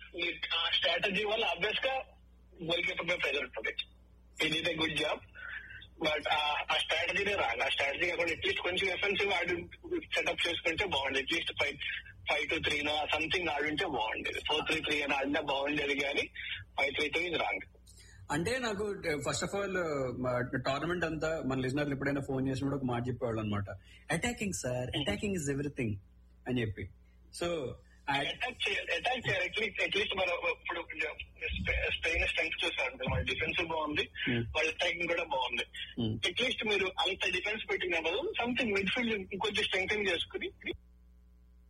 ఆ స్ట్రాటజీ వల్ల అబ్వియస్ గా గోల్ కీపర్ పై ప్రెజర్ ఉంటుంది ఇది గుడ్ జాబ్ బట్ ఆ స్ట్రాటజీనే రాంగ్ ఆ స్ట్రాటజీ కాకుండా అట్లీస్ట్ కొంచెం ఎఫెన్సివ్ ఆడి సెటప్ చేసుకుంటే బాగుండేది at least five five two three no something ఆడుంటే బాగుండేది ఫోర్ త్రీ త్రీ అని ఆడినా బాగుండేది కానీ ఫైవ్ త్రీ త్రీ ఇది రాంగ్ అంటే నాకు ఫస్ట్ ఆఫ్ ఆల్ టోర్నమెంట్ అంతా మన లిజనర్లు ఎప్పుడైనా ఫోన్ చేసినప్పుడు ఒక మాట చెప్పేవాళ్ళు అనమాట attacking sir attacking is everything అని చెప్పి సో అటాక్ చేయాలి అటాక్ చేయాలి అట్లీస్ట్ అట్లీస్ట్ మన ఇప్పుడు స్పెయిన్ స్ట్రెంగ్త్ చూసారు మన డిఫెన్స్ బాగుంది Hmm. వాళ్ళ అటాకింగ్ కూడా బాగుంది Hmm. అట్లీస్ట్ మీరు అంత డిఫెన్స్ పెట్టిన బదులు సంథింగ్ మిడ్ ఫీల్డ్ ఇంకొంచెం స్ట్రెంగ్ చేసుకుని